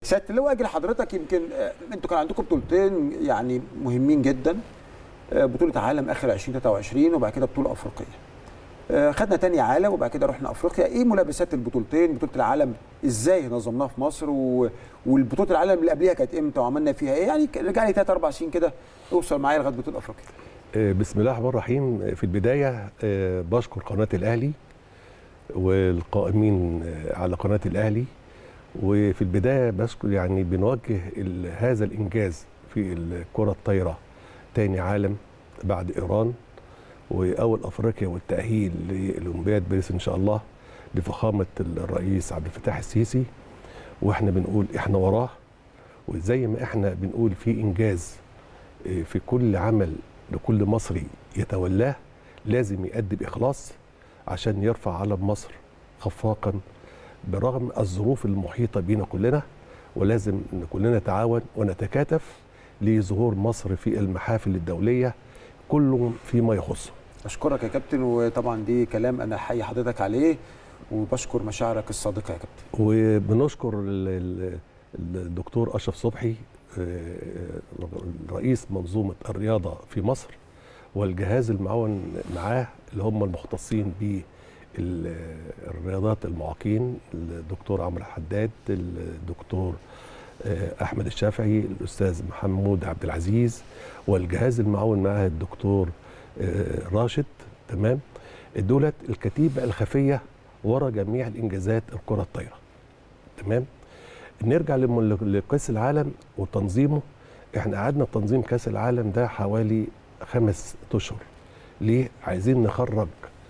سياده اللواء اجي لحضرتك يمكن آه، انتوا كان عندكم بطولتين يعني مهمين جدا آه، بطوله عالم اخر 2023 وبعد كده بطوله افريقيه آه، خدنا تاني عالم وبعد كده رحنا افريقيا ايه ملابسات البطولتين بطوله العالم ازاي نظمناها في مصر و... والبطوله العالم اللي قبليها كانت امتى وعملنا فيها ايه يعني رجع لي 3 4 سنين كده اوصل معايا لغايه بطوله افريقيا آه، بسم الله الرحمن الرحيم في البداية آه، بشكر قناة الأهلي والقائمين آه، على قناة الأهلي وفي البداية بشكر يعني بنوجه ال- هذا الإنجاز في الكرة الطايرة تاني عالم بعد إيران وأول أفريقيا والتأهيل لأولمبياد باريس إن شاء الله بفخامة الرئيس عبد الفتاح السيسي وإحنا بنقول إحنا وراه وزي ما إحنا بنقول في إنجاز آه، في كل عمل لكل مصري يتولاه لازم يأدي بإخلاص عشان يرفع علم مصر خفاقا برغم الظروف المحيطة بينا كلنا ولازم ان كلنا نتعاون ونتكاتف لظهور مصر في المحافل الدولية كل فيما يخصه اشكرك يا كابتن وطبعا دي كلام انا حي حضرتك عليه وبشكر مشاعرك الصادقه يا كابتن وبنشكر ال- ال- الدكتور أشرف صبحي آه، رئيس منظومة الرياضة في مصر والجهاز المعاون معاه اللي هم المختصين بالرياضات المعاقين الدكتور عمرو حداد الدكتور آه، أحمد الشافعي الأستاذ محمود عبد العزيز والجهاز المعاون معاه الدكتور آه، راشد تمام دولت الكتيبة الخفية ورا جميع الإنجازات الكرة الطايرة تمام نرجع لم- لكاس العالم وتنظيمه احنا قعدنا تنظيم كاس العالم ده حوالي خمس اشهر ليه عايزين نخرج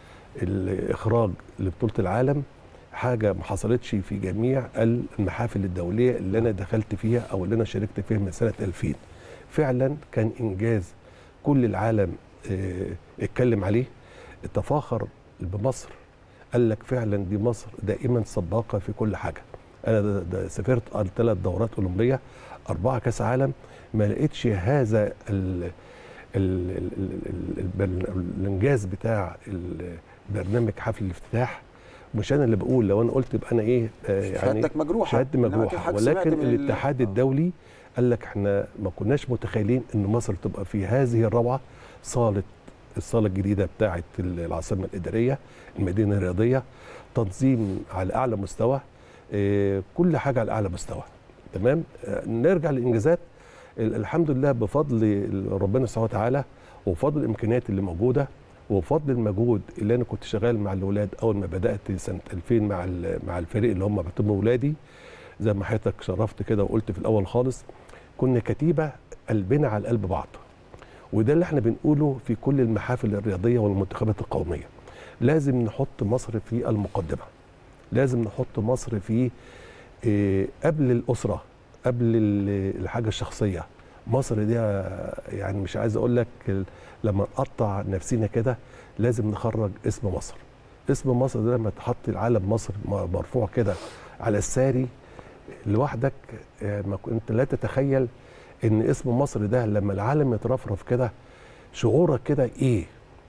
الاخراج لبطوله العالم حاجه ما حصلتش في جميع المحافل الدوليه اللي انا دخلت فيها او اللي انا شاركت فيها من سنه 2000 فعلا كان انجاز كل العالم اه، اتكلم عليه تفاخر بمصر قال لك فعلا دي مصر دائما سباقه في كل حاجه انا ده ده سافرت ثلاث دورات اولمبيه اربعه كاس عالم ما لقيتش هذا ال ال ال ال ال الانجاز بتاع ال- برنامج حفل الافتتاح مش انا اللي بقول لو انا قلت يبقى انا ايه آه يعني شهادتك مجروحه شهادتي إنما مجروحه حضرتك سمعت ولكن من ال- الاتحاد آه. الدولي قال لك احنا ما كناش متخيلين ان مصر تبقى في هذه الروعه صاله الصاله الجديده بتاعه العاصمه الاداريه المدينه الرياضيه تنظيم على اعلى مستوى آه، كل حاجه على اعلى مستوى تمام آه، نرجع للانجازات ال- الحمد لله بفضل ال- ربنا سبحانه وتعالى وبفضل الامكانيات اللي موجوده وبفضل المجهود اللي انا كنت شغال مع الاولاد اول ما بدات سنه 2000 مع ال- مع الفريق اللي هم بيعتبروا اولادي زي ما حضرتك شرفت كده وقلت في الاول خالص كنا كتيبه قلبنا على قلب بعض وده اللي احنا بنقوله في كل المحافل الرياضيه والمنتخبات القوميه لازم نحط مصر في المقدمه لازم نحط مصر في إيه، قبل الاسره قبل ال- الحاجه الشخصيه مصر دي آه، يعني مش عايز اقول لك ال- لما نقطع نفسنا كده لازم نخرج اسم مصر اسم مصر ده لما تحط العلم مصر م- مرفوع كده على الساري لوحدك آه، ما كنت لا تتخيل ان اسم مصر ده لما العالم يترفرف كده شعورك كده ايه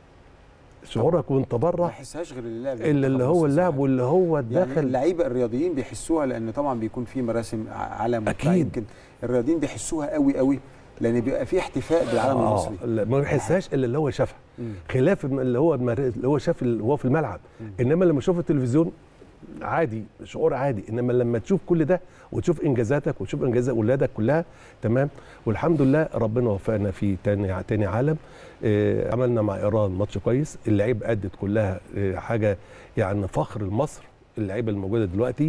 شعورك وانت ما بره يحسهاش غير اللاعب الا اللي هو اللعب واللي هو يعني دخل اللعيبه الرياضيين بيحسوها لان طبعا بيكون في مراسم ع- علم وبتاع. أكيد. يمكن الرياضيين بيحسوها قوي قوي لان بيبقى في احتفاء بالعلم آه المصري لا، ما بيحسهاش الا اللي هو شافها مم. خلاف الم- اللي هو المر- اللي هو شاف ال- وهو في الملعب مم. انما لما يشوف التلفزيون عادي شعور عادي انما لما تشوف كل ده وتشوف انجازاتك وتشوف انجازات اولادك كلها تمام والحمد لله ربنا وفقنا في تاني تاني عالم آه عملنا مع ايران ماتش كويس اللعيبه ادت كلها آه حاجه يعني فخر لمصر اللعيبه الموجوده دلوقتي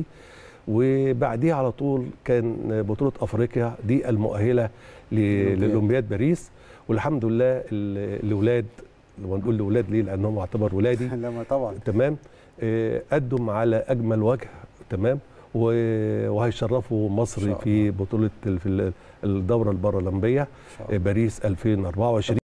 وبعديها على طول كان بطوله افريقيا دي المؤهله ل- الأولمبياد. للاولمبياد باريس والحمد لله ال- الاولاد لما نقول الاولاد ليه لانهم يعتبر ولادي لما طبعا تمام آه، قدم على اجمل وجه تمام و- وهيشرفوا إن مصر شاء في بطوله ال- في ال- الدوره البارالمبيه إن شاء الله. آه، باريس 2024